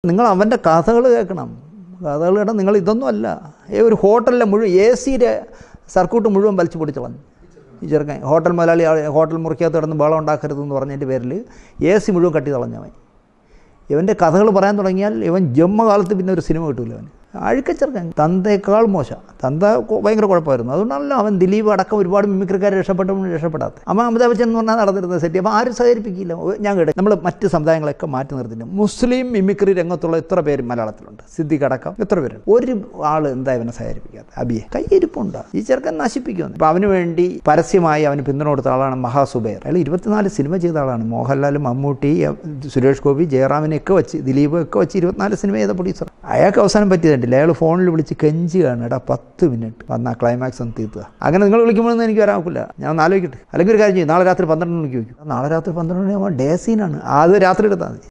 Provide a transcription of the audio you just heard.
നിങ്ങൾ അവൻ്റെ കഥകൾ കേൾക്കണം കഥകൾ കേട്ടാൽ നിങ്ങൾ ഇതൊന്നും അല്ല ഏ ഒരു ഹോട്ടലിലെ മുഴുവൻ എ സിയുടെ സർക്യൂട്ട് മുഴുവൻ വലിച്ചു പൊടിച്ചു കളഞ്ഞു ഈ ചെറുക്കൻ ഹോട്ടൽ മുതലാളി ആ ഹോട്ടൽ മുറിക്കകത്ത് കിടന്ന് ബഹളം ഉണ്ടാക്കരുതെന്ന് പറഞ്ഞതിൻ്റെ പേരിൽ എ സി മുഴുവൻ കട്ടി കളഞ്ഞവൻ ഇവൻ്റെ കഥകൾ പറയാൻ തുടങ്ങിയാൽ ഇവൻ ജന്മകാലത്ത് പിന്നെ ഒരു സിനിമ കിട്ടൂല അവന് അഴുക്കച്ചെറുക്കൻ തന്തയേക്കാൾ മോശം തന്ത കൊ- ഭയങ്കര കുഴപ്പമായിരുന്നു അതുകൊണ്ടാണല്ലോ അവൻ ദിലീപ് അടക്കം ഒരുപാട് മിമിക്രിക്കാർ രക്ഷപ്പെട്ടപ്പോൾ രക്ഷപ്പെടാത്ത അമ്മ അമിതാഭ് ബച്ചൻ എന്ന് പറഞ്ഞാൽ നടന്നിരുന്ന സെറ്റ് അപ്പോൾ ആരും സഹകരിപ്പിക്കില്ല ഒ- ഞാൻ കേട്ടെ നമ്മൾ മറ്റ് സമുദായങ്ങളൊക്കെ മാറ്റി നിർത്തില്ല മുസ്ലിം മിമിക്രി രംഗത്തുള്ള എത്ര പേര് മലയാളത്തിലുണ്ട് സിദ്ദിഖ് അടക്കം എത്ര പേരുണ്ട് ഒരു ആൾ എന്താ ഇവനെ സഹകരിപ്പിക്കാത്ത അബിയെ കയ്യിരിപ്പുണ്ട് ഈ ചെറുക്കൻ നശിപ്പിക്കുമെന്ന് അപ്പോൾ അവന് വേണ്ടി പരസ്യമായി അവന് പിന്തുണ കൊടുത്ത ആളാണ് മഹാസുബൈർ അയാൾ ഇരുപത്തിനാല് സിനിമ ചെയ്ത ആളാണ് മോഹൻലാൽ മമ്മൂട്ടി സുരേഷ് ഗോപി ജയറാമിനെയൊക്കെ വെച്ച് ദിലീപ് ഒക്കെ വെച്ച് ഇരുപത്തിനാല് സിനിമ ചെയ്ത പ്രൊഡ്യൂസർ അയാൾക്ക് അവസാനം പറ്റിയതുണ്ടല്ല അയാൾ ഫോണിൽ വിളിച്ച് കെഞ്ചുകയാണ് എടാ പത്ത് മിനിറ്റ് വന്ന ക്ലൈമാക്സ് ഒന്ന് തീർത്തുക അങ്ങനെ നിങ്ങൾ വിളിക്കുമ്പോഴൊന്നും എനിക്ക് വരാക്കില്ല ഞാൻ ഒന്ന് ആലോചിക്കട്ടെ അല്ലെങ്കിൽ ഒരു കാര്യം ചെയ്യും നാളെ രാത്രി പന്ത്രണ്ട് മണിക്ക് വയ്ക്കും നാളെ രാത്രി പന്ത്രണ്ട് മണിയാകുമ്പോൾ ഡേ സീനാണ് അത് രാത്രി എടുത്താൽ മതി